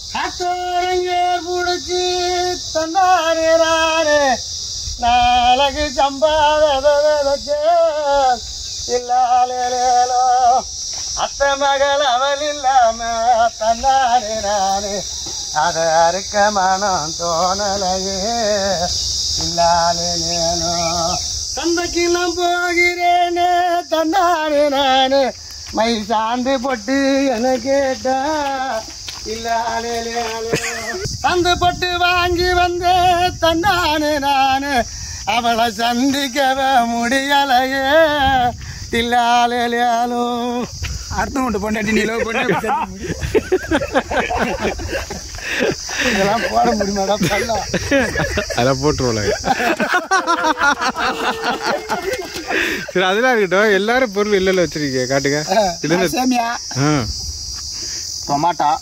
அத்தோரங்கேர் புடிச்சு தன்னாரே நாளகு சம்பாதே இல்லாலேலோ அத்த மகள் அவள் இல்லாம தன்னாரே நானே அத அறுக்க மனம் தோணலையே இல்லாலேனோ சந்தைக்கு நான் போகிறேனே தன்னாரே நானே மை சாந்து போட்டு என கேட்டா இல்லாலே சந்து போட்டு வாங்கி வந்து தன்னானே நானு அவளை சந்திக்கவே முடியலையே இல்லாலேலோ அர்த்தம் உண்டு பொண்டாட்டி நீ லவ் பண்ணி இதெல்லாம் போட முடியுமாடா பல்லம் அதை போட்டுருவோம் சரி அதெல்லாம் இருக்கட்டும் எல்லாரும் பொருள் இல்லைல்ல வச்சிருக்கீங்க காட்டுங்க இதுல இருந்து சேமியா ஆ. டொமாட்டோ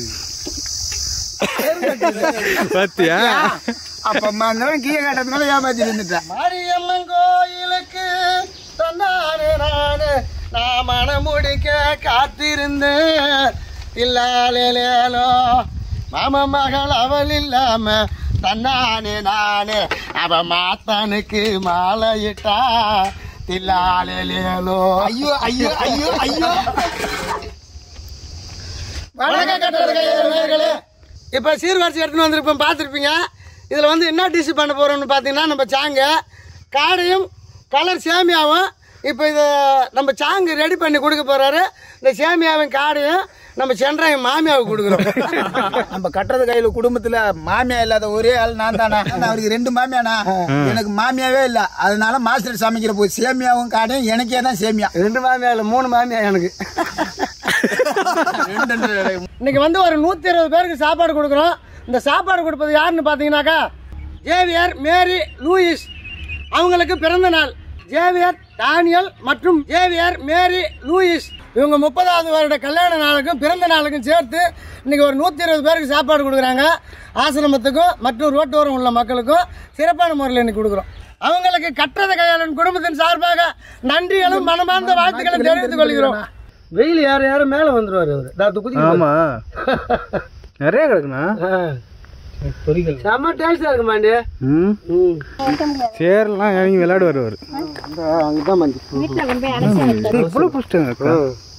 பாத்தியா அப்ப அம்மா இருந்தாலும் கீழே காட்டுறதுனால ஏமாத்தி இருந்துட்டேன் மாரியம்மன் கோயிலுக்கு தந்தானே நானு நான் மனம் முடிக்க காத்திருந்தேன் இல்லாலேலேலோ மாம மகள் அவள் இல்லாம தன்னானே நானே அவ மாத்தனுக்கு மாலையிட்டா தில்லாலேலேலோ ஐயோ ஐயோ ஐயோ ஐயோ வணக்கம் கட்டுறது இப்போ சீர்வரிசை எடுத்துன்னு வந்திருப்போம் பார்த்துருப்பீங்க இதில் வந்து என்ன டிஷ் பண்ண போகிறோம்னு பார்த்தீங்கன்னா நம்ம சாங்க காடையும் கலர் சேமியாவும் இப்போ இதை நம்ம சாங்கு ரெடி பண்ணி கொடுக்க போகிறாரு இந்த சேமியாவும் காடையும் நம்ம சென்றாயும் மாமியாவுக்கு கொடுக்குறோம் நம்ம கட்டுறது கையில குடும்பத்துல மாமியா இல்லாத ஒரே ஆள் நான் தானே ஆனா அவருக்கு ரெண்டு மாமியானா எனக்கு மாமியாவே இல்ல அதனால மாஸ்டர் சமைக்கிற போய் சேமியாவும் காடையும் எனக்கே தான் சேமியா ரெண்டு மாமியா இல்லை மூணு மாமியா எனக்கு இன்னைக்கு வந்து ஒரு நூற்றி இருபது பேருக்கு சாப்பாடு கொடுக்குறோம் இந்த சாப்பாடு கொடுப்பது யாருன்னு பார்த்தீங்கன்னாக்கா ஜேவியர் மேரி லூயிஸ் அவங்களுக்கு பிறந்த நாள் ஜேவியர் டானியல் மற்றும் ஜேவியர் மேரி லூயிஸ் இவங்க முப்பதாவது வருட கல்யாண நாளுக்கும் பிறந்த நாளுக்கும் சேர்த்து இன்னைக்கு ஒரு நூற்றி இருபது பேருக்கு சாப்பாடு கொடுக்குறாங்க ஆசிரமத்துக்கும் மற்றும் ரோட்டோரம் உள்ள மக்களுக்கும் சிறப்பான முறையில் இன்னைக்கு கொடுக்குறோம் அவங்களுக்கு கற்றத கையாளன் குடும்பத்தின் சார்பாக நன்றிகளும் மனமார்ந்த வாழ்த்துக்களை தெரிவித்துக் கொள்கிறோம் வெயில் யாரும் யாரும் மேலே வந்துருவாரு அவர் நான் குதிக்க ஆமா நிறைய கிடக்குண்ணா செம்ம டேஸ்டா இருக்கு மாண்டி ம் சேர்லாம் இறங்கி விளையாடு வருவார் அங்கதான் மஞ்சி வீட்டில் கொண்டு போய் அடைச்சி இவ்வளோ புஷ்டங்க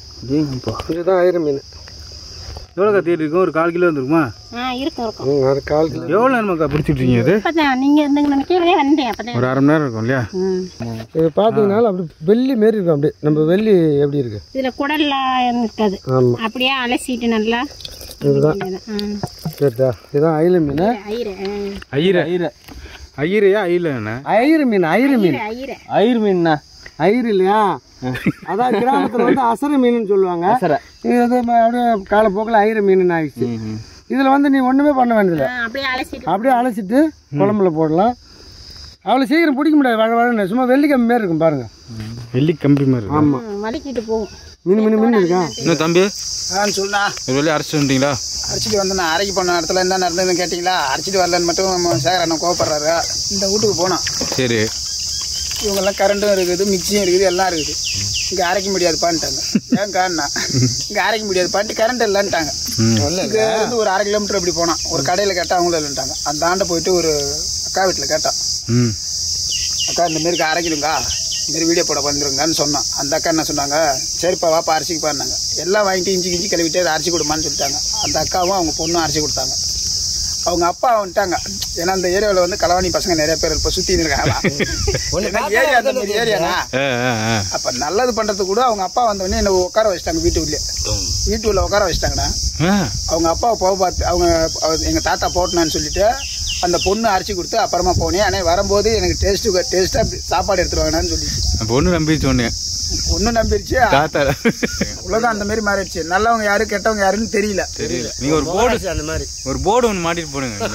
இதுதான் ஆயிரம் மீன் எவ்வளோ கத்திட்டு இருக்கும் ஒரு கால் கிலோ வந்துருக்குமா ஆ இருக்கும் இருக்கும் அது கால் கிலோ எவ்வளோ நேரமாக்கா பிடிச்சிட்ருக்கீங்க இது இப்போ தான் நீங்கள் இருந்தீங்க கீழே வந்தேன் அப்போ தான் ஒரு அரை மணி நேரம் இருக்கும் இல்லையா இது பார்த்தீங்கன்னா அப்படி வெள்ளி மாரி இருக்கும் அப்படி நம்ம வெள்ளி எப்படி இருக்கு இதில் குடல்லாம் இருக்காது ஆமாம் அப்படியே அலசிட்டு நல்லா இதுதான் ஆ. சரிதா இதுதான் அயில மீன் ஐயரு ஐயரை ஐயரை ஐயரையா ஐயிலண்ணா ஐரு மீன் ஐரு மீன் ஐயரு ஐரு மீன்னா ஐரு இல்லையா அதான் கிராமத்தில் வந்து அசர மீன் சொல்லுவாங்க இது வந்து ம- அப்படியே காலப்போக்கில் ஐர மீன் ஆயிடுச்சு இதில் வந்து நீ ஒன்றுமே பண்ண வேண்டியதில்லை ஆ, அப்படியே அலசிட்டு அப்படியே அலசிட்டு குழம்புல போடலாம் அவ்வளோ சீக்கிரம் பிடிக்க முடியாது வழ வழன்னு சும்மா வெள்ளிக்கிழமை மாரி இருக்கும் பாருங்க வெள்ளி கம்பி மாதிரி இருக்கு ஆமாம் ம், வலிக்கிட்டு போகும் மீன் மீன் மீன் இருக்கா இன்னும் தம்பி நான் சொன்னா ஒரு வெளியே அரைச்சிட்டு வந்துட்டீங்களா அரைச்சிட்டு வந்து நான் அரைக்கு போன இடத்துல என்ன நடந்ததுன்னு கேட்டிங்களா அரைச்சிட்டு வரலன்னு மட்டும் சேகர் அண்ணன் கோவப்படுறாரு இந்த வீட்டுக்கு போனோம் சரி இவங்கெல்லாம் கரண்ட்டும் இருக்குது மிக்சியும் இருக்குது எல்லாம் இருக்குது இங்கே அரைக்க முடியாதுப்பான்ட்டாங்க ஏன் காரணம் இங்கே அரைக்க முடியாதுப்பான்ட்டு கரண்ட் இல்லைன்ட்டாங்க இங்கே இருந்து ஒரு அரை கிலோமீட்டர் அப்படி போனோம் ஒரு கடையில் கேட்டால் அவங்களும் இல்லைன்ட்டாங்க அந்த ஆண்டை போயிட்டு ஒரு அக்கா வீட்டில் கேட்டோம் ம் அக்கா இந்த மாரி அரைக்கணுங்க இந்த மாரி வீடியோ போட வந்துருங்கன்னு சொன்னோம் அந்த அக்கா என்ன சொன்னாங்க சரிப்பா வாப்பா அரிசிக்கு பாருனாங்க எல்லாம் வாங்கிட்டு இஞ்சி கிஞ்சி கழுவிட்டு அதை அரிசி கொடுமான்னு சொல்லிட்டாங்க அந்த அக்காவும் அவங்க பொண்ணும் அரிசி கொடுத்தாங்க அவங்க அப்பா வந்துட்டாங்க ஏன்னா அந்த ஏரியாவில் வந்து களவாணி பசங்க நிறைய பேர் இப்போ சுற்றி இருக்காங்க ஏன்னா ஏரியா அந்த மாதிரி ஏரியாண்ணா ஆ ஆ ஆ அப்ப நல்லது பண்றதுக்கு கூட அவங்க அப்பா வந்தோடனே என்ன உட்கார வச்சிட்டாங்க வீட்டுக்குள்ளே வீட்டுக்குள்ள உட்கார வச்சிட்டாங்கண்ணா ஆ அவங்க அப்பாவை போக பார்த்து அவங்க அவர் எங்க தாத்தா போட்டனான்னு சொல்லிட்டு அந்த பொண்ணு அரைச்சி கொடுத்து அப்புறமா போனேன் ஆனால் வரும்போது எனக்கு டேஸ்ட்டு டேஸ்ட்டாக சாப்பாடு எடுத்துட்டு வாங்கன்னு சொல்லி பொண்ணு நம்பிச்சு ஒன்று ஒன்றும் நம்பிருச்சு தாத்தா உலகம் அந்த மாதிரி மாறிடுச்சு நல்லவங்க யாரு கெட்டவங்க யாருன்னு தெரியல தெரியல நீங்க ஒரு போர்டு அந்த மாதிரி ஒரு போர்டு ஒன்று மாட்டிட்டு போடுங்க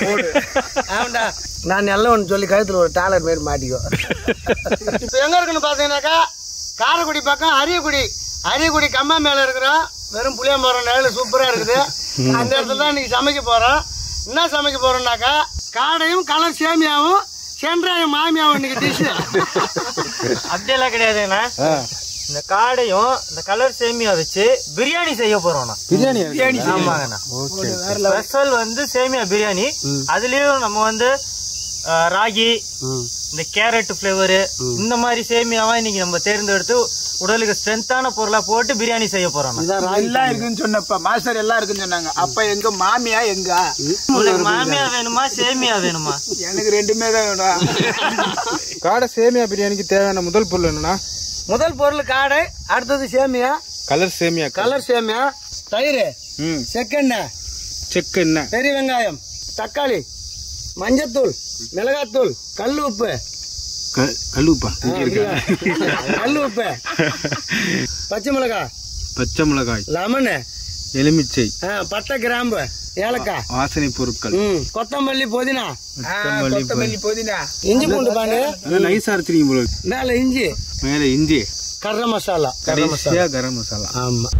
ஆமாண்டா நான் நல்ல ஒன்று சொல்லி கழுத்தில் ஒரு டாலர் மாரி மாட்டிக்கோ இப்போ எங்கே இருக்குன்னு பார்த்தீங்கன்னாக்கா காரைக்குடி பக்கம் அரியக்குடி அரியக்குடி கம்மா மேலே இருக்கிறோம் வெறும் புளியமரம் நிழல் சூப்பராக இருக்குது அந்த இடத்துல தான் இன்னைக்கு சமைக்க போகிறோம் என்ன சமைக்க போகிறோம்னாக்கா காடையும் கலர் சேமியாவும் சென்றாயும் மாமியாவும் இன்னைக்கு டிஷ்ஷு அப்படியெல்லாம் கிடையாதுண்ணா இந்த காடையும் இந்த கலர் சேமியா வச்சு பிரியாணி செய்ய போறோம்ண்ணா பிரியாணி பிரியாணி ஆமாங்கண்ணா ஓகே ஸ்பெஷல் வந்து சேமியா பிரியாணி அதுலயும் நம்ம வந்து அஹ், ராகி ம் இந்த கேரட் ஃப்ளேவரு இந்த மாதிரி சேமியாவா இன்னைக்கு நம்ம தேர்ந்தெடுத்து உடலுக்கு ஸ்ட்ரென்த்தான பொருளா போட்டு பிரியாணி செய்ய போறோம் எல்லாம் இருக்குன்னு சொன்னப்ப மாஸ்டர் எல்லாம் இருக்குன்னு சொன்னாங்க அப்ப எங்க மாமியா எங்க உங்களுக்கு மாமியா வேணுமா சேமியா வேணுமா எனக்கு ரெண்டுமே தான் வேணும் காடை சேமியா பிரியாணிக்கு தேவையான முதல் பொருள் என்னன்னா முதல் பொருள் காடை அடுத்தது சேமியா கலர் சேமியா கலர் சேமியா தயிர் ம் செக்கெண்ணெய் செக்கு என்ன பெரிய வெங்காயம் தக்காளி மஞ்சத்தூள் மிளகாத்தூள் கல் உப்பு கல்லுப்பா இங்க இருக்கா கல் உப்பு பச்சை மிளகாய் பச்சை மிளகாய் லெமனு எலுமிச்சை பட்டை கிராம்பு ஏலக்காய் வாசனை பொருட்கள் ம் கொத்தமல்லி புதினா கொத்தமல்லி கொத்தமல்லி புதினா இஞ்சி பூண்டு பாண்டு அதான் நைஸா அரைச்சிருக்கீங்க போல இருக்கு. மேல இஞ்சி மேல இஞ்சி கரம் மசாலா கரம் மசாலா கடைசியா கரம் மசாலா ஆமா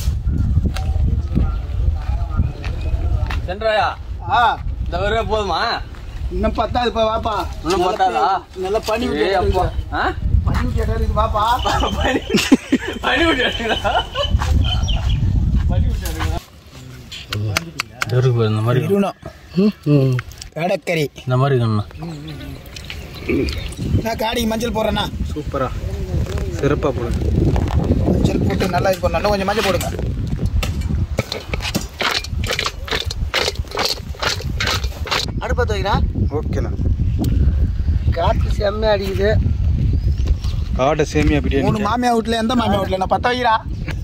சென்றாயா ஆ இந்த வருவே போதுமா இன்னும் பத்தாது இப்ப வாப்பா இன்னும் பத்தாதா நல்லா பனி விட்டு ஏய் அப்பா ஆ? பனி விட்டு இடம் இருக்கு வாப்பா பனி பனி விட்டு எடுத்துக்கிறா. இருக்கு இந்த மாதிரி இருக்கணும் கடற்கறி இந்த மாதிரி இருக்கணும் நான் காடிக்கு மஞ்சள் போடுறேண்ணா சூப்பரா சிறப்பா போடுங்க மஞ்சள் போட்டு நல்லா இது பண்ணணும் கொஞ்சம் மஞ்சள் போடுங்க அடுப்பை வைக்கிறா ஓகேண்ணா காற்று செம்மையா அடிக்குது காடை சேமியா பிரியாணி மூணு மாமியா வீட்டுல எந்த மாமியா வீட்டுல நான் பத்த வைக்கிறா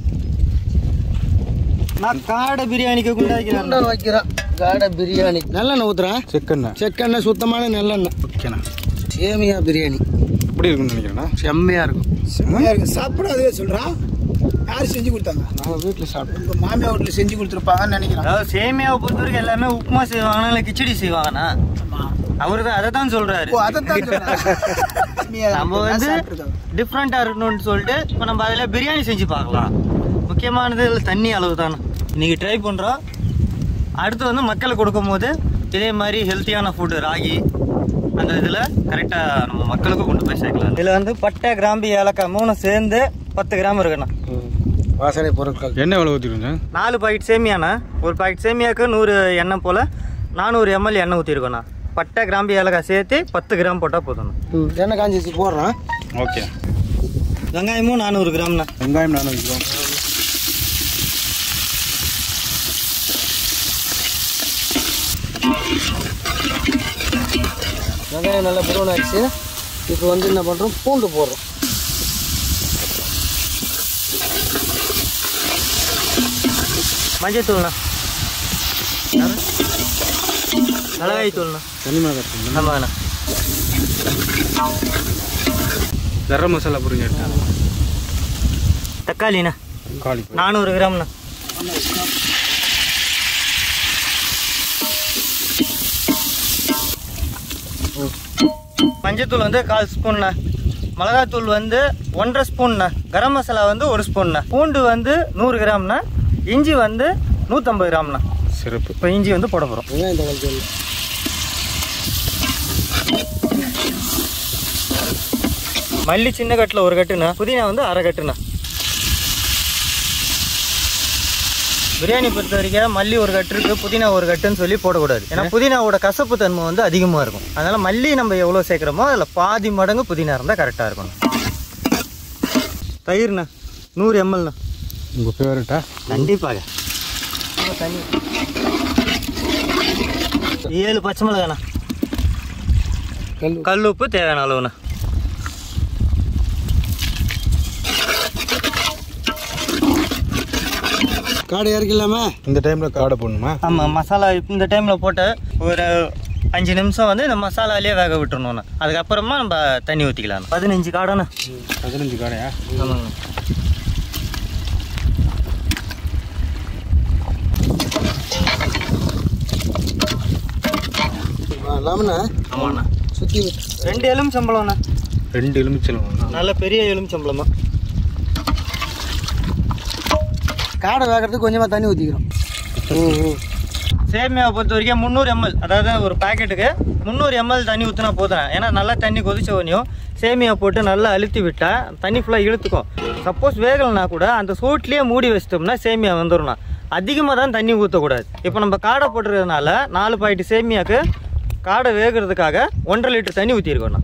நான் காடை பிரியாணிக்கு குண்டாக்கிறேன் குண்டா வைக்கிறேன் காடை பிரியாணி நல்லெண்ணெய் ஊத்துறேன் செக்கெண்ணா செக்கெண்ணெய் சுத்தமான நல்லெண்ணெய் ஓகேண்ணா சேமியா பிரியாணி எப்படி இருக்குன்னு நினைக்கிறேண்ணா செம்மையா இருக்கும் செம்மையா இருக்கு சாப்பிட அதுவே சொல்றா யார் செஞ்சு கொடுத்தாங்க நாங்கள் வீட்டில் சாப்பிட்டோம் உங்க மாமியா வீட்டுல செஞ்சு கொடுத்துருப்பாங்கன்னு நினைக்கிறேன் அதாவது சேமியாவை பொறுத்த வரைக்கும் எல்லாமே உப்புமா செய்வாங்கன்னா இல்லை கிச்சடி செய்வாங்கண்ணா அவரு தான் அதை தான் சொல்றாரு ஓ அதைத்தான் சொல்றேன் நம்ம வந்து டிஃப்ரெண்டா இருக்கணும்னு சொல்லிட்டு இப்போ நம்ம அதில் பிரியாணி செஞ்சு பார்க்கலாம் முக்கியமானது இதுல தண்ணி அளவு தானே இன்னைக்கு ட்ரை பண்றோம் அடுத்து வந்து மக்களுக்கு கொடுக்கும்போது இதே மாதிரி ஹெல்த்தியான ஃபுட்டு ராகி அந்த இதில் கரெக்டாக நம்ம மக்களுக்கு கொண்டு போய் சேர்க்கலாம் இதில் வந்து பட்டை கிராம்பு ஏலக்காய் மூணு சேர்ந்து பத்து கிராம் இருக்குண்ணா வாசனை பொருட்கள் எண்ணெய் எவ்வளோ ஊற்றிருங்க நாலு பாக்கெட் சேமியாண்ணா ஒரு பாக்கெட் சேமியாவுக்கு நூறு எண்ணெய் போல் நானூறு எம்எல் எண்ணெய் ஊற்றிருக்கோண்ணா பட்டை கிராம்பு ஏலக்காய் சேர்த்து பத்து கிராம் போட்டால் போதும்ண்ணா ம், எண்ணெய் காஞ்சி வச்சு போடுறோம் ஓகே வெங்காயமும் நானூறு கிராம்ண்ணா வெங்காயம் நானும் வைக்கிறோம் வெங்காயம் நல்லா ப்ரௌன் ஆயிடுச்சு இப்போ வந்து என்ன பண்ணுறோம் பூண்டு போடுறோம் மஞ்சள் தூள்ண்ணா மிளகாய் தூள்ண்ணா தனி மிளகாய் ஆமாங்கண்ணா கரம் மசாலா பொருங்க எடுத்தாங்க தக்காளிண்ணா தக்காளி நானூறு கிராம்ண்ணா மஞ்சத்தூள் வந்து கால் ஸ்பூன்ண்ணா மிளகாத்தூள் வந்து ஒன்றரை ஸ்பூன்ண்ணா கரம் மசாலா வந்து ஒரு ஸ்பூன்ண்ணா பூண்டு வந்து நூறு கிராம்ண்ணா இஞ்சி வந்து நூற்றம்பது கிராம்ண்ணா சிறப்பு இப்போ இஞ்சி வந்து போட போகிறோம் வெங்காயம் தக்காளி தூள் மல்லி சின்ன கட்டில் ஒரு கட்டுண்ணா புதினா வந்து அரை கட்டுண்ணா பிரியாணி பொறுத்த வரைக்கும் மல்லி ஒரு கட்டு இருக்கு புதினா ஒரு கட்டுன்னு சொல்லி போடக்கூடாது ஏன்னா புதினாவோட கசப்பு தன்மை வந்து அதிகமாக இருக்கும் அதனால மல்லி நம்ம எவ்வளோ சேர்க்குறோமோ அதில் பாதி மடங்கு புதினா இருந்தால் கரெக்டாக இருக்கும் தயிர்ண்ணா நூறு எம்எல்ண்ணா உங்கள் ஃபேவரட்டா கண்டிப்பாக தண்ணி ஏழு பச்சை மிளகாண்ணா கல் கல் உப்பு தேவையான அளவுண்ணா காடை இறக்கலாமா இந்த டைமில் காடை போடணுமா ஆமாம் மசாலா இந்த டைமில் போட்டு ஒரு அஞ்சு நிமிஷம் வந்து இந்த மசாலாலேயே வேக விட்டுறணும்ண்ணா அதுக்கப்புறமா நம்ம தண்ணி ஊற்றிக்கலாம் பதினஞ்சு காடண்ணா பதினஞ்சு காடையா ஆமாங்கண்ணா லெமனை ஆமாண்ணா சுற்றி ரெண்டு எலும்பு சம்பளம்ண்ணா ரெண்டு எலுமிச்சலம் நல்ல பெரிய எலும்பு சம்பளமா காடை வேகிறதுக்கு கொஞ்சமாக தண்ணி ஊற்றிக்கிறோம் ம் ம் சேமியாவை பொறுத்த வரைக்கும் முந்நூறு எம்எல் அதாவது ஒரு பாக்கெட்டுக்கு முந்நூறு எம்எல் தண்ணி ஊற்றினா போதும் ஏன்னா நல்லா தண்ணி கொதிச்ச உடனேயும் சேமியா போட்டு நல்லா அழுத்தி விட்டால் தண்ணி ஃபுல்லாக இழுத்துக்கும் சப்போஸ் வேகலைனா கூட அந்த சூட்லேயே மூடி வச்சிட்டோம்னா சேமியா வந்துடும்னா அதிகமாக தான் தண்ணி ஊற்றக்கூடாது இப்போ நம்ம காடை போட்டுறதுனால நாலு பாக்கெட்டு சேமியாவுக்கு காடை வேகிறதுக்காக ஒன்றரை லிட்டர் தண்ணி ஊற்றிருக்கோண்ணா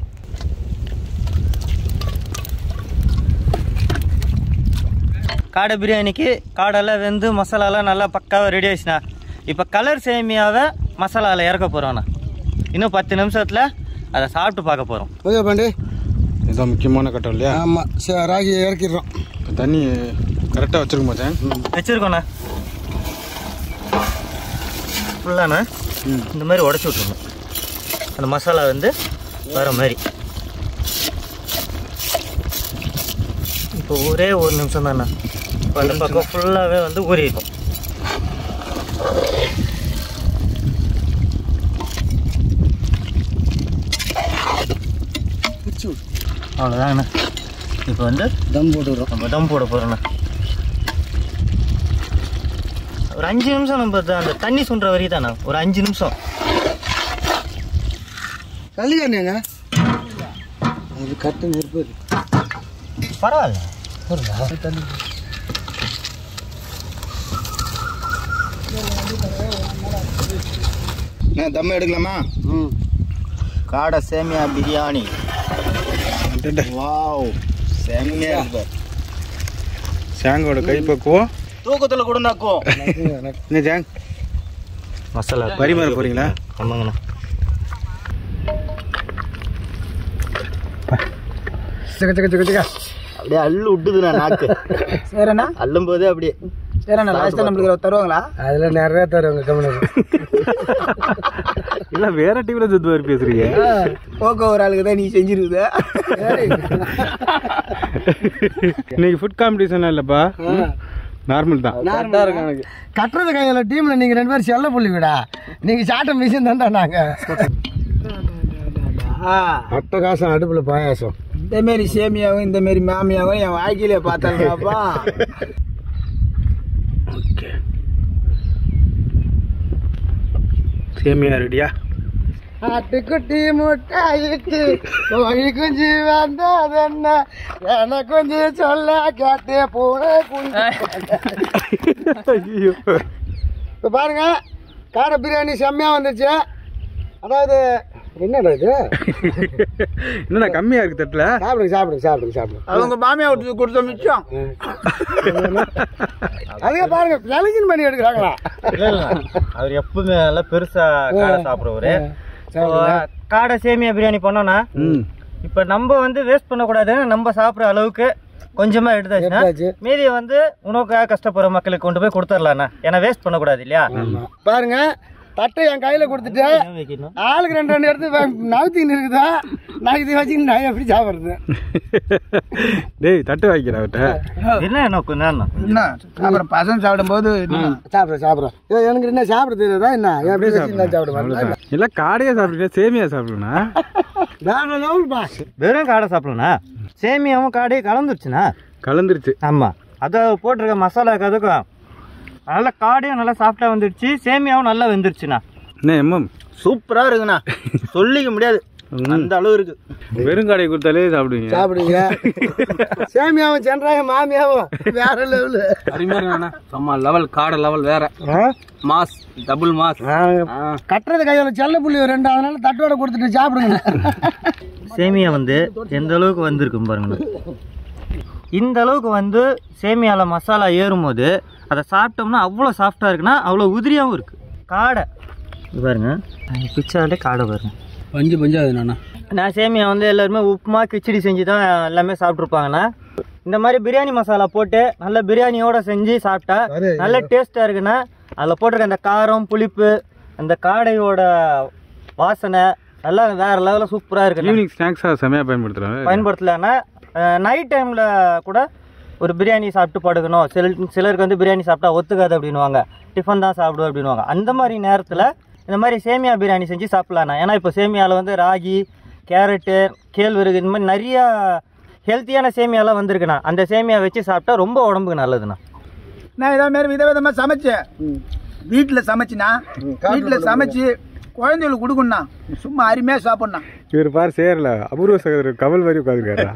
காடை பிரியாணிக்கு காடெல்லாம் வெந்து மசாலாலாம் நல்லா பக்காவாக ரெடி ஆயிடுச்சுண்ணா இப்போ கலர் சேமியாவை மசாலாவில் இறக்க போகிறோண்ணா இன்னும் பத்து நிமிஷத்தில் அதை சாப்பிட்டு பார்க்க போகிறோம் ஓகே பாண்டி இதுதான் முக்கியமான கட்டம் இல்லையா ஆமாம் சரி ராகி இறக்கிடுறோம் இப்போ தண்ணி கரெக்டாக வச்சிருக்க மாட்டேன் வச்சுருக்கோண்ணா ஃபுல்லாண்ணா இந்த மாதிரி உடச்சி விட்ருணும் அந்த மசாலா வந்து வர மாதிரி இப்போ ஒரே ஒரு நிமிஷம் தாண்ணா இப்போ அந்த பக்கம் ஃபுல்லாகவே வந்து ஊறிக்கும் அவ்வளோதாங்கண்ணா இப்போ வந்து தம் போட்டுக்கிறோம் நம்ம தம் போட போகிறோண்ணா ஒரு அஞ்சு நிமிஷம் நம்ம த- அந்த தண்ணி சுண்டுற வரைக்கும் தானே ஒரு அஞ்சு நிமிஷம் கல்யாணிங்க அது கட்டு நெருப்பு இருக்கு. பரவாயில்ல என்ன தம் எடுக்கலாமா ம் காடை சேமியா பிரியாணி வாவ் செம்மையா இருக்கு சேங்கோட கைப்பக்குவம் தூக்கத்துல கூட நக்கும் என்ன ஜாங் மசாலா பரிமாற போறீங்களா ஆமாங்கண்ணா சிக்க சிக்க சிக்க சிக்க அப்படியே அள்ளு விட்டுதுண்ணா நாக்கு சரிண்ணா அள்ளும் போதே அப்படியே சரிண்ணா லாஸ்ட்டாக நம்மளுக்கு தருவாங்களா அதில் நிறைய தருவாங்க கவனம் இல்ல வேற டிவில சுத்து மாதிரி பேசுறீங்க போக்க ஒரு ஆளுக்கு தான் நீ செஞ்சிருக்குது இன்னைக்கு ஃபுட் காம்படிஷன் இல்லப்பா நார்மல் தான் கரெக்டாக இருக்கும் எனக்கு கட்டுறது கையில் டீமில் நீங்கள் ரெண்டு பேரும் செல்ல புள்ளி விடா நீங்கள் சாட்ட மிஷின் தான்டா நாங்கள் அட்டகாசம் அடுப்பில் பாயாசம் இந்த மாரி சேமியாவும் இந்த மாரி மாமியாவும் என் வாழ்க்கையில பார்த்தாங்கப்பா சேமியா ரெடியா ஆட்டுக்குட்டி முட்டாயிட்டு கோழி குஞ்சு வந்ததென்ன என குஞ்சு சொல்ல கேட்டு போன குஞ்சு ஐயோ இப்போ பாருங்க காடை பிரியாணி செம்மையாக வந்துச்சு அதாவது என்னடா இது என்னடா கம்மியா இருக்கு தட்டுல சாப்பிடுங்க சாப்பிடுங்க சாப்பிடுங்க சாப்பிடுங்க அவங்க மாமியா விட்டு கொடுத்த மிச்சம் அதுவே பாருங்க செலக்ஷன் பண்ணி எடுக்கிறாங்களா இல்லை இல்லை அவர் எப்பவுமே நல்லா பெருசா காடை சாப்பிடுவாரு காடை சேமியா பிரியாணி பண்ணோன்னா ம் இப்போ நம்ம வந்து வேஸ்ட் பண்ணக்கூடாதுன்னு நம்ம சாப்பிட்ற அளவுக்கு கொஞ்சமா எடுத்தாச்சுன்னா எடுத்தாச்சு. மீதியை வந்து உணவுக்காக கஷ்டப்படுற மக்களுக்கு கொண்டு போய் கொடுத்துடலாண்ணா ஏன்னா வேஸ்ட் பண்ணக்கூடாது இல்லையா பாருங்க தட்டை என் கையில கொடுத்துட்டு ஏன் வைக்கணும் ஆளுக்கு ரெண்டு ரெண்டு எடுத்து நவுத்தின்னு இருக்குதா நான் இதை வச்சு நான் எப்படி சாப்பிட்றது டேய் தட்டு வைக்கிற அவர்கிட்ட என்ன நோக்கம் என்ன என்ன அப்புறம் பசங்க சாப்பிடும்போது சாப்பிட்றேன் சாப்பிட்றேன் ஏ, எனக்கு என்ன சாப்பிட தெரியாதா என்ன ஏன் எப்படி வச்சு நான் சாப்பிடுவேன் எல்லாம் காடையா சாப்பிடுங்க சேமியா சாப்பிடணும் வேற லெவல்ப்பா வெறும் காடை சாப்பிடணும்ண்ணா சேமியாவும் காடையும் கலந்துருச்சுண்ணா கலந்துருச்சு ஆமாம் அதை போட்டிருக்க மசாலாக்கு அதுக்கும் நல்லா காடையும் நல்லா சாஃப்டாக வந்துடுச்சு சேமியாவும் நல்லா வெந்துருச்சுண்ணா என்ன எம்எம் சூப்பரா இருக்குண்ணா சொல்லிக்க முடியாது அந்த அளவு இருக்கு வெறும் காடையை கொடுத்தாலே சாப்பிடுவீங்க சாப்பிடுங்க சேமியாவும் சென்றாயும் மாமியாவும் வேற லெவலு அருமையான செம்ம லெவல் காடை லெவல் வேற மாஸ் டபுள் மாஸ் கட்டுறது கையில் செல்ல புள்ளி ஒரு ரெண்டு அதனால தட்டோட கொடுத்துட்டு சாப்பிடுங்க சேமியா வந்து எந்த அளவுக்கு வந்திருக்கும் பாருங்க இந்த அளவுக்கு வந்து சேமியாவில் மசாலா ஏறும்போது அதை சாப்பிட்டோம்னா அவ்வளோ சாஃப்டாக இருக்குன்னா அவ்வளோ உதிரியாகவும் இருக்குது காடை இது பாருங்க பிச்சாலே காடை பாருங்க பஞ்சு பஞ்சு அது நானா நான் சேமியா வந்து எல்லாருமே உப்புமா கிச்சடி செஞ்சு தான் எல்லாமே சாப்பிட்ருப்பாங்கண்ணா இந்த மாதிரி பிரியாணி மசாலா போட்டு நல்ல பிரியாணியோட செஞ்சு சாப்பிட்டா நல்ல டேஸ்ட்டாக இருக்குண்ணா அதில் போட்டிருக்க அந்த காரம் புளிப்பு அந்த காடையோட வாசனை எல்லாம் வேற லெவலில் சூப்பராக இருக்குண்ணா ஈவினிங் ஸ்நாக்ஸாக செமையாக பயன்படுத்துகிறாங்க பயன்படுத்தலைன்னா நைட் டைமில் கூட ஒரு பிரியாணி சாப்பிட்டு படுக்கணும் சில சிலருக்கு வந்து பிரியாணி சாப்பிட்டா ஒத்துக்காது அப்படின்னுவாங்க டிஃபன் தான் சாப்பிடுவோம் அப்படின்னுவாங்க அந்த மாதிரி நேரத்தில் இந்த மாதிரி சேமியா பிரியாணி செஞ்சு சாப்பிட்லாண்ணா ஏன்னா இப்போ சேமியாவில் வந்து ராகி கேரட்டு கேழ்வரகு இந்த மாதிரி நிறையா ஹெல்த்தியான சேமியாலாம் வந்திருக்குண்ணா அந்த சேமியா வச்சு சாப்பிட்டா ரொம்ப உடம்புக்கு நல்லதுண்ணா நான் இதே மாதிரி வித விதமாக சமைச்சேன் வீட்டில் சமைச்சினா வீட்டில் சமைச்சு குழந்தைகளுக்கு கொடுக்கணும்னா சும்மா அருமையாக சாப்பிட்ணும் இவர் பாரு சேரல அபூர்வ சகோதரர் கமல் மாதிரி உட்காந்துருக்காரா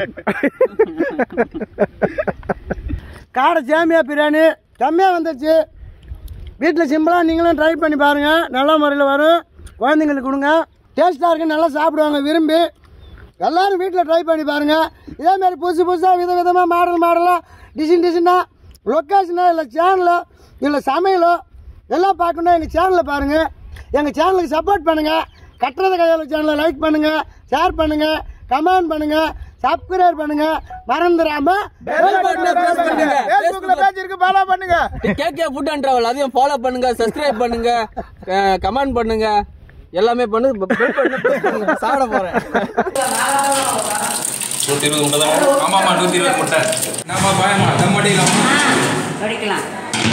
காடை சேமியா பிரியாணி செம்மையாக வந்துருச்சு வீட்டில் சிம்பிளாக நீங்களும் ட்ரை பண்ணி பாருங்கள் நல்ல முறையில் வரும் குழந்தைங்களுக்கு கொடுங்க டேஸ்ட்டாக இருக்கு நல்லா சாப்பிடுவாங்க விரும்பி எல்லாரும் வீட்டில் ட்ரை பண்ணி பாருங்கள் இதேமாரி புதுசு புதுசாக வித விதமாக மாடல் மாடலாக டிசைன் டிசைனாக லொக்கேஷனோ இல்லை சேனலோ இல்லை சமையலோ எல்லாம் பார்க்கணும் எங்கள் சேனலை பாருங்கள் எங்கள் சேனலுக்கு சப்போர்ட் பண்ணுங்கள் கட்டுறது கையாளு சேனலை லைக் பண்ணுங்கள் ஷேர் பண்ணுங்கள் கமெண்ட் பண்ணுங்கள் சப்ஸ்கிரைப் பண்ணுங்கள் மறந்துடாமல் ஃபேஸ்புக்கில் பேஜ் இருக்கு ஃபாலோ பண்ணுங்க கேகே ஃபுட் அண்ட் டிராவல் அதையும் ஃபாலோ பண்ணுங்க சப்ஸ்கிரைப் பண்ணுங்க கமெண்ட் பண்ணுங்க எல்லாமே பண்ணு bell button press பண்ணுங்க. சாப்பிட போறேன் நூற்றி இருபது முட்டை தான் ஆமாம்மா நூற்றி இருபது முட்டை என்னம்மா பாயம்மா தம் அடிக்கலாமா படிக்கலாம்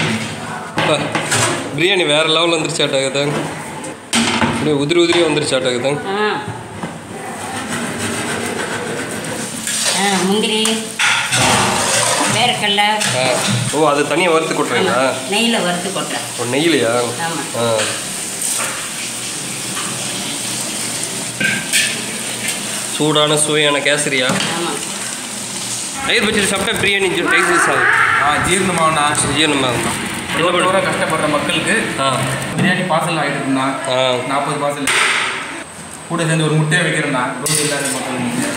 பிரியாணி வேறு லெவலில் வந்துருச்சாட்டாக்குதாங்க அப்படியே உதிரி உதிரி வந்துருச்சாட்டாக்குதாங்க ஆ ஆ முந்திரி வேர்க்கடல ஆ ஓ அது தனியாக வறுத்து கொட்டுறீங்களா நெய்யில் வறுத்து கொட்டுறேன் ஓ நெய்யிலையா ஆமா. ஆ சூடான சுவையான கேசரியா ஆமாம் தயிர் பச்சடி சாப்பிட்டா பிரியாணி டைஸ் ஆகும் ஆ ஜீரணமாகண்ணா ஜீரணமாகும் என்ன தூரம் பண்ண கஷ்டப்படுற மக்களுக்கு ஆ பிரியாணி பார்சல் ஆகிட்டு இருந்தா ஆ நாற்பது பார்சல் கூட சேர்ந்து ஒரு முட்டையை வைக்கிறேண்ணா ரோடு இல்லாத மக்களுக்கு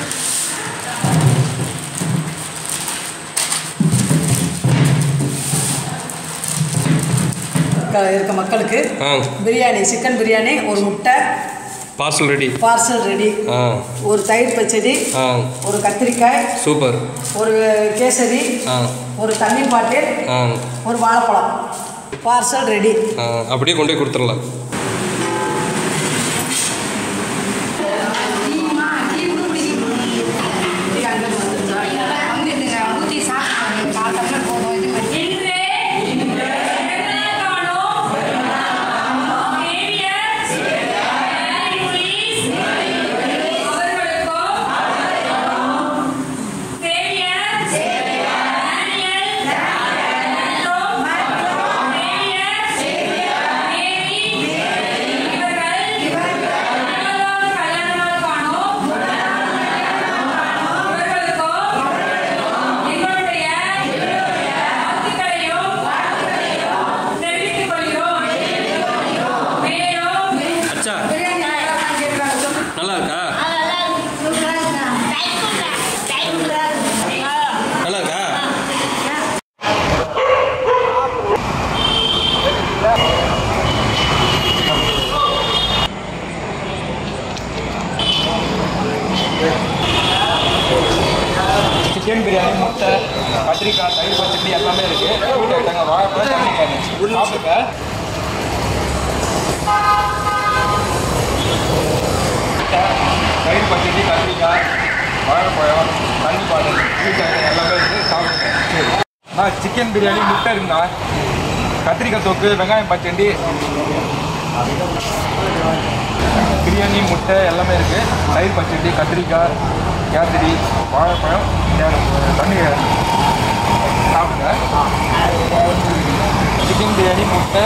க- இருக்க மக்களுக்கு ஆ பிரியாணி சிக்கன் பிரியாணி ஒரு முட்டை பார்சல் ரெடி பார்சல் ரெடி ஆ ஒரு தயிர் பச்சடி ஆ ஒரு கத்திரிக்காய் சூப்பர் ஒரு கேசரி ஆ ஒரு தண்ணி பாட்டில் ஆ ஒரு வாழைப்பழம் பார்சல் ரெடி ஆ அப்படியே கொண்டு போய் கொடுத்துடலாம் அச்சா நல்லா இருக்கா நல்லா இருக்கா சிக்கன் பிரியாணி முட்டை கத்திரிக்காய் தயிர் பச்சடி எல்லாமே இருக்கு வீட்டு ஐட்டங்க வாழைப்பழம் தண்ணிக்காய் சாப்பிடுங்க முட்டை, தயிர் பச்சடி கத்திரிக்காய் வாழைப்பழம் தண்ணி பாட்டில் வீட்டு ஐட்டம் எல்லாமே இருக்கு சாப்பிடுங்க நான் சிக்கன் பிரியாணி முட்டை இருக்குண்ணா கத்திரிக்காய் தொக்கு வெங்காயம் பச்சடி பிரியாணி முட்டை எல்லாமே இருக்கு தயிர் பச்சடி கத்திரிக்காய் கேசரி வாழைப்பழம் தே- தண்ணி சாப்பிடுங்க சிக்கன் பிரியாணி முட்டை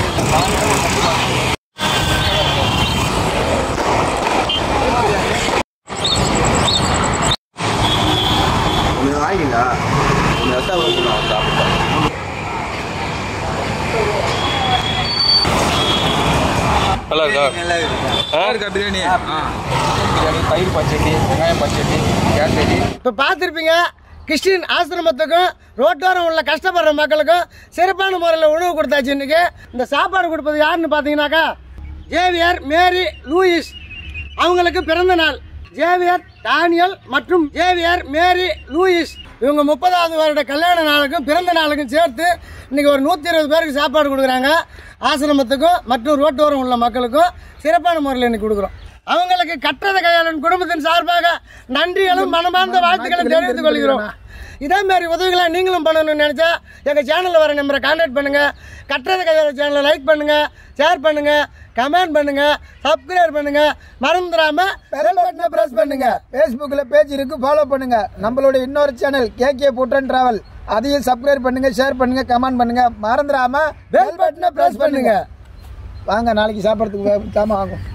நல்லா இருக்கா ஆ இருக்கா பிரியாணி ஆ பிரியாணி தயிர் பச்சடி வெங்காயம் பச்சடி கேசரி இப்போ பார்த்துருப்பீங்க கிறிஸ்டின் ஆசிரமத்துக்கும் ரோட்டோரம் உள்ள கஷ்டப்படுற மக்களுக்கும் சிறப்பான முறையில் உணவு கொடுத்தாச்சு இன்னைக்கு இந்த சாப்பாடு கொடுப்பது யாருன்னு பார்த்தீங்கன்னாக்கா ஜேவியர் மேரி லூயிஸ் அவங்களுக்கு பிறந்த நாள் ஜேவியர் டானியல் மற்றும் ஜேவியர் மேரி லூயிஸ் இவங்க முப்பதாவது வருட கல்யாண நாளுக்கும் பிறந்த நாளுக்கும் சேர்த்து இன்னைக்கு ஒரு நூற்றி இருபது பேருக்கு சாப்பாடு கொடுக்குறாங்க ஆசிரமத்துக்கும் மற்றும் ரோட்டோரம் உள்ள மக்களுக்கும் சிறப்பான முறையில் இன்னைக்கு கொடுக்குறோம் அவங்களுக்கு கட்டத கையாளன் குடும்பத்தின் சார்பாக நன்றிகளும் மனமார்ந்த வாழ்த்துக்களும் தெரிவித்துக் கொள்கிறோம் இதே மாதிரி உதவிகளை நீங்களும் பண்ணணும்னு நினச்சா எங்கள் சேனலில் வர நம்பரை கான்டாக்ட் பண்ணுங்கள் கட்டுறது கையாள சேனலை லைக் பண்ணுங்கள் ஷேர் பண்ணுங்கள் கமெண்ட் பண்ணுங்கள் சப்ஸ்கிரைப் பண்ணுங்கள் மறந்துடாமல் பெல் பட்டனை ப்ரெஸ் பண்ணுங்கள் ஃபேஸ்புக்கில் பேஜ் இருக்கு ஃபாலோ பண்ணுங்க நம்மளோட இன்னொரு சேனல் கேகே புட்டன் டிராவல் அதையும் சப்ஸ்கிரைப் பண்ணுங்க ஷேர் பண்ணுங்க கமெண்ட் பண்ணுங்க மறந்துடாம பெல் பட்டனை ப்ரெஸ் பண்ணுங்கள் வாங்க நாளைக்கு சாப்பிட்றதுக்கு சாமான் வாங்கும்